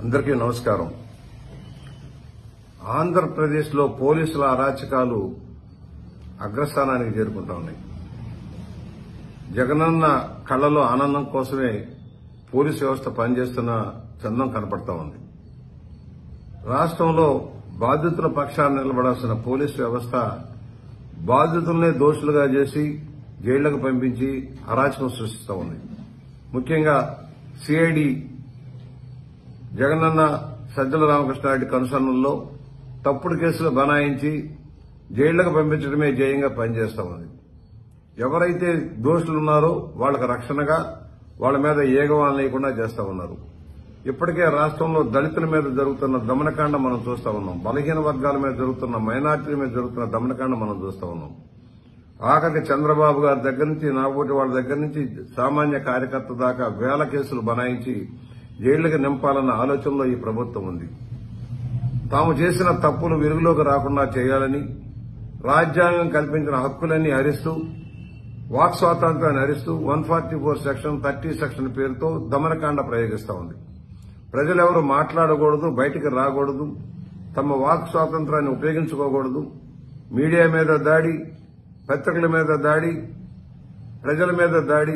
అందరికీ నమస్కారం ఆంధ్రప్రదేశ్లో పోలీసుల అరాచకాలు అగ్రస్థానానికి చేరుకుంటా ఉన్నాయి జగనన్న కళ్ళలో ఆనందం కోసమే పోలీసు వ్యవస్థ పనిచేస్తున్న చందం కనపడతా ఉంది రాష్ట్రంలో బాధితుల పక్షాన్ని నిలబడాల్సిన పోలీసు వ్యవస్థ బాధితులనే దోషులుగా చేసి జైళ్లకు పంపించి అరాచకం సృష్టిస్తూ ఉంది ముఖ్యంగా సిఐడి జగనన్న సజ్జల రామకృష్ణారెడ్డి కనుసన్నల్లో తప్పుడు కేసులు బనాయించి జైళ్లకు పంపించడమే జయంగా పనిచేస్తా ఉంది ఎవరైతే దోషులు ఉన్నారో వాళ్లకు రక్షణగా వాళ్ల మీద ఏగవాలు లేకుండా చేస్తా ఉన్నారు ఇప్పటికే రాష్ట్రంలో దళితుల మీద జరుగుతున్న దమనకాండ మనం చూస్తా ఉన్నాం బలహీన వర్గాల మీద జరుగుతున్న మైనార్టీల మీద జరుగుతున్న దమనకాండ మనం చూస్తా ఉన్నాం ఆఖరికి చంద్రబాబు గారి దగ్గర నుంచి నాబోటి వాళ్ళ దగ్గర నుంచి సామాన్య కార్యకర్త దాకా వేల కేసులు బనాయించి జైళ్లకు నింపాలన్న ఆలోచనలో ఈ ప్రభుత్వం ఉంది తాము చేసిన తప్పులు వెలుగులోకి రాకుండా చేయాలని రాజ్యాంగం కల్పించిన హక్కులన్నీ హరిస్తూ వాక్ స్వాతంత్రాన్ని హరిస్తూ one forty four section thirty section పేరుతో దమనకాండ ప్రయోగిస్తా ఉంది ప్రజలెవరు మాట్లాడకూడదు బయటికి రాకూడదు తమ వాక్ స్వాతంత్రాన్ని ఉపయోగించుకోకూడదు మీడియా మీద దాడి పత్రికల మీద దాడి ప్రజల మీద దాడి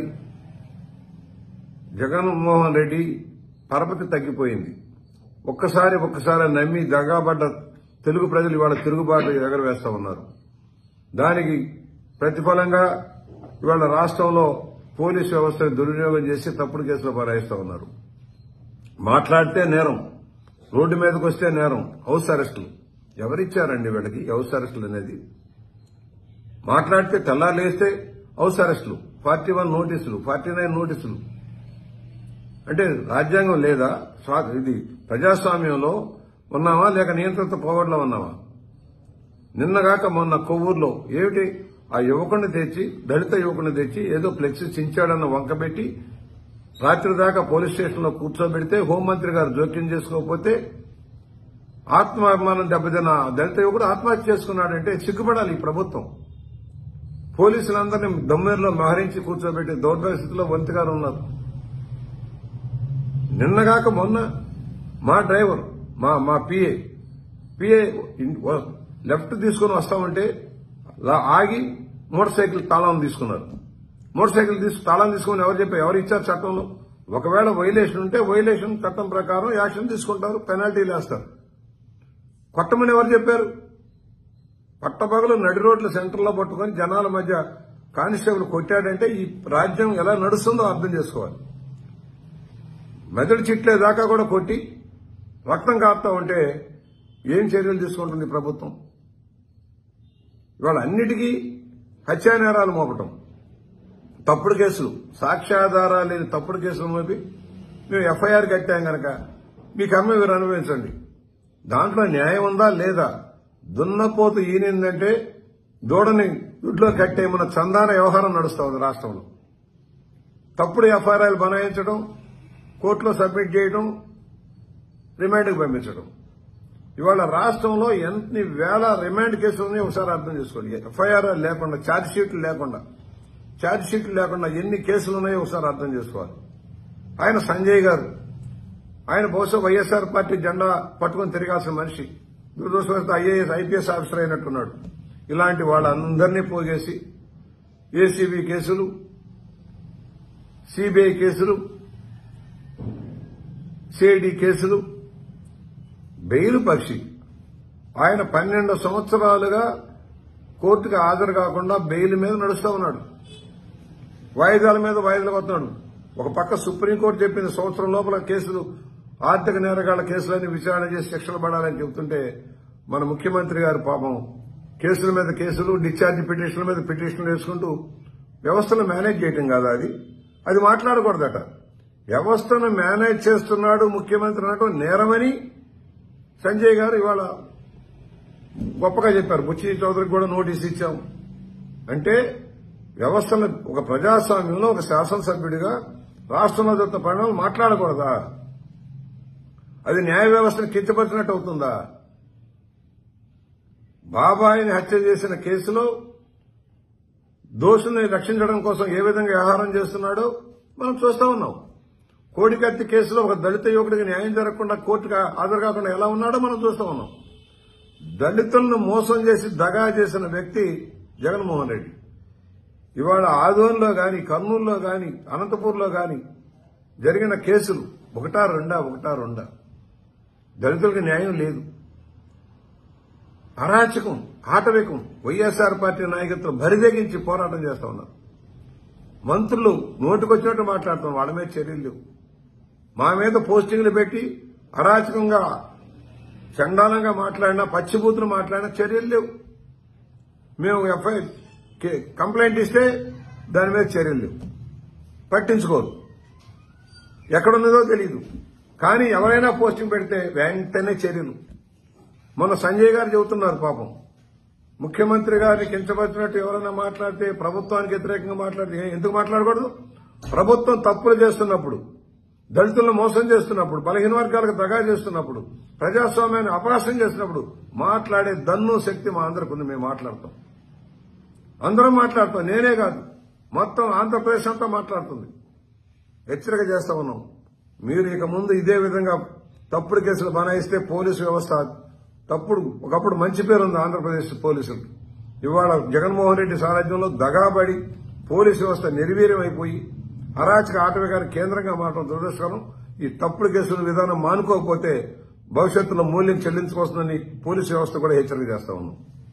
జగన్మోహన్ రెడ్డి పరపతి తగ్గిపోయింది ఒక్కసారి ఒక్కసారి నమ్మి దగాబడ్డ తెలుగు ప్రజలు ఇవాళ తిరుగుబాటు ఎగరవేస్తా ఉన్నారు దానికి ప్రతిఫలంగా ఇవాళ రాష్ట్రంలో పోలీసు వ్యవస్థను దుర్వినియోగం చేసి తప్పుడు కేసులు బనాయిస్తా ఉన్నారు మాట్లాడితే నేరం రోడ్డు మీదకి వస్తే నేరం హౌస్ అరెస్టులు ఎవరిచ్చారండి వీళ్ళకి హౌస్ అరెస్టులు అనేది మాట్లాడితే తెల్లారులేస్తే హౌస్ అరెస్టులు ఫార్టీ వన్ నోటీసులు ఫార్టీ నైన్ నోటీసులు అంటే రాజ్యాంగం లేదా స్వా- ఇది ప్రజాస్వామ్యంలో ఉన్నావా లేక నియంత్రిత పోవడంలో ఉన్నావా నిన్నగాక మొన్న కొవ్వూరులో ఏమిటి ఆ యువకుడిని తెచ్చి దళిత యువకుడిని తెచ్చి ఏదో ఫ్లెక్సీ చించాడన్న వంకబెట్టి రాత్రి దాకా పోలీస్ స్టేషన్లో కూర్చోబెడితే హోంమంత్రి గారు జోక్యం చేసుకోకపోతే ఆత్మాభిమానం దెబ్బతిన్న ఆ దళిత యువకుడు ఆత్మహత్య చేసుకున్నాడంటే సిగ్గుపడాలి ఈ ప్రభుత్వం పోలీసులందరినీ దమ్మేరులో మహరించి కూర్చోబెట్టి దౌర్భాగ్య స్థితిలో వంతి గారు ఉన్నారు నిన్నగాక మొన్న మా డ్రైవర్ మా మా పిఏ పిఏ లెఫ్ట్ తీసుకుని వస్తామంటే లా- ఆగి మోటార్ సైకిల్ తాళం తీసుకున్నారు మోటార్ సైకిల్ తీసు తాళం తీసుకుని ఎవరు చెప్పారు ఎవరు ఇచ్చారు చట్టంలో ఒకవేళ వైలేషన్ ఉంటే వైలేషన్ చట్టం ప్రకారం యాక్షన్ తీసుకుంటారు పెనాల్టీలు వేస్తారు కొట్టమని ఎవరు చెప్పారు పట్టపగలు నడి రోడ్ల సెంటర్లో పట్టుకొని జనాల మధ్య కానిస్టేబుల్ కొట్టాడంటే ఈ రాజ్యం ఎలా నడుస్తుందో అర్థం చేసుకోవాలి మెదడు చిట్లే దాకా కూడా కొట్టి రక్తం కాపుతా ఉంటే ఏం చర్యలు తీసుకుంటుంది ప్రభుత్వం ఇవాళ అన్నిటికీ హత్యానేరాలు మోపటం తప్పుడు కేసులు సాక్ష్యాధారాలు లేని తప్పుడు కేసులు మోపి మేము ఎఫ్ఐఆర్ కట్టాం గనక మీకు అమ్మ మీరు అనుభవించండి దాంట్లో న్యాయం ఉందా లేదా దున్నపోతు ఈనిందంటే దూడని గుడ్లో కట్టేమన్న చందాన వ్యవహారం నడుస్తా ఉంది రాష్ట్రంలో తప్పుడు ఎఫ్ఐఆర్లు బనాయించడం కోర్టులో సబ్మిట్ చేయడం రిమాండ్కి పంపించడం ఇవాళ రాష్ట్రంలో ఎన్ని వేల రిమాండ్ కేసులు ఉన్నాయో ఒకసారి అర్థం చేసుకోండి ఎఫ్ఐఆర్ లేకుండా ఛార్జ్ షీట్లు లేకుండా ఛార్జ్ షీట్లు లేకుండా ఎన్ని కేసులు ఉన్నాయో ఒకసారి అర్థం చేసుకోవాలి ఆయన సంజయ్ గారు ఆయన బహుశా వైఎస్ఆర్ పార్టీ జెండా పట్టుకుని తిరగాల్సిన మనిషి దురదృష్టవశాత్తు ఐఏఎస్ ఐపీఎస్ ఆఫీసర్ అయినట్టున్నాడు ఇలాంటి వాళ్ళందరినీ పోగేసి ఏసీబీ కేసులు సిబిఐ కేసులు సిఐడి కేసులు బెయిల్ పక్షి ఆయన పన్నెండు సంవత్సరాలుగా కోర్టుకు హాజరు కాకుండా బెయిల్ మీద నడుస్తా ఉన్నాడు వాయిదాల మీద వాయిదాలకు వస్తున్నాడు ఒక పక్క సుప్రీంకోర్టు చెప్పింది సంవత్సరం లోపల కేసులు ఆర్థిక నేరగాళ్ల కేసులన్నీ విచారణ చేసి శిక్షలు పడాలని చెబుతుంటే మన ముఖ్యమంత్రి గారు పాపం కేసుల మీద కేసులు డిశ్చార్జ్ పిటిషన్ల మీద పిటిషన్లు వేసుకుంటూ వ్యవస్థను మేనేజ్ చేయటం కాదా అది అది మాట్లాడకూడదట వ్యవస్థను మేనేజ్ చేస్తున్నాడు ముఖ్యమంత్రి అనటం నేరమని సంజయ్ గారు ఇవాళ గొప్పగా చెప్పారు బుచ్చి చౌదరికి కూడా నోటీస్ ఇచ్చాం అంటే వ్యవస్థను ఒక ప్రజాస్వామ్యంలో ఒక శాసనసభ్యుడిగా రాష్ట్రంలో జరుగుతున్న పరిణామాలు మాట్లాడకూడదా అది న్యాయ వ్యవస్థను కించపరిచినట్టు అవుతుందా బాబాయిని హత్య చేసిన కేసులో దోషుల్ని రక్షించడం కోసం ఏ విధంగా వ్యవహారం చేస్తున్నాడో మనం చూస్తా ఉన్నాం కోడికత్తి కేసులో ఒక దళిత యువకుడికి న్యాయం జరగకుండా కోర్టుకు హాజరు కాకుండా ఎలా ఉన్నాడో మనం చూస్తా ఉన్నాం దళితులను మోసం చేసి దగా చేసిన వ్యక్తి జగన్మోహన్ రెడ్డి ఇవాళ ఆదోన్లో గాని కర్నూలులో గాని అనంతపూర్లో గాని జరిగిన కేసులు ఒకటా రెండా ఒకటా రెండా దళితులకు న్యాయం లేదు అరాచకం ఆటవికం వైఎస్ఆర్ పార్టీ నాయకత్వం బరిదెగించి పోరాటం చేస్తా ఉన్నారు మంత్రులు నోటుకొచ్చినట్టు మాట్లాడుతాం వాళ్ళ మీద చర్యలు లేవు మా మీద పోస్టింగ్లు పెట్టి అరాచకంగా చండాలంగా మాట్లాడినా పచ్చిబూతులు మాట్లాడినా చర్యలు లేవు మేము ఎఫ్ఐఆర్ కంప్లైంట్ ఇస్తే దాని మీద చర్యలు లేవు పట్టించుకోరు ఎక్కడున్నదో తెలియదు కానీ ఎవరైనా పోస్టింగ్ పెడితే వెంటనే చర్యలు మొన్న సంజయ్ గారు చెబుతున్నారు పాపం ముఖ్యమంత్రి గారిని కించపరిచినట్టు ఎవరైనా మాట్లాడితే ప్రభుత్వానికి వ్యతిరేకంగా మాట్లాడితే ఏ- ఎందుకు మాట్లాడకూడదు ప్రభుత్వం తప్పులు చేస్తున్నప్పుడు దళితులను మోసం చేస్తున్నప్పుడు బలహీన వర్గాలకు దగా చేస్తున్నప్పుడు ప్రజాస్వామ్యాన్ని అపహాస్యం చేస్తున్నప్పుడు మాట్లాడే దన్ను శక్తి మా అందరికి ఉంది మేము మాట్లాడతాం అందరం మాట్లాడతాం నేనే కాదు మొత్తం ఆంధ్రప్రదేశ్ అంతా మాట్లాడుతుంది హెచ్చరిక చేస్తా ఉన్నాం మీరు ఇక ముందు ఇదే విధంగా తప్పుడు కేసులు బనాయిస్తే పోలీసు వ్యవస్థ తప్పుడు ఒకప్పుడు మంచి పేరు ఉంది ఆంధ్రప్రదేశ్ పోలీసులకు ఇవాళ జగన్మోహన్ రెడ్డి సారథ్యంలో దగాబడి పోలీసు వ్యవస్థ నిర్వీర్యం అయిపోయి అరాచక ఆటవికారి కేంద్రంగా మారడం దురదృష్టకరం ఈ తప్పుడు కేసుల విధానం మానుకోకపోతే భవిష్యత్తులో మూల్యం చెల్లించుకోవస్తుందని పోలీసు వ్యవస్థ కూడా హెచ్చరిక చేస్తా ఉన్నాం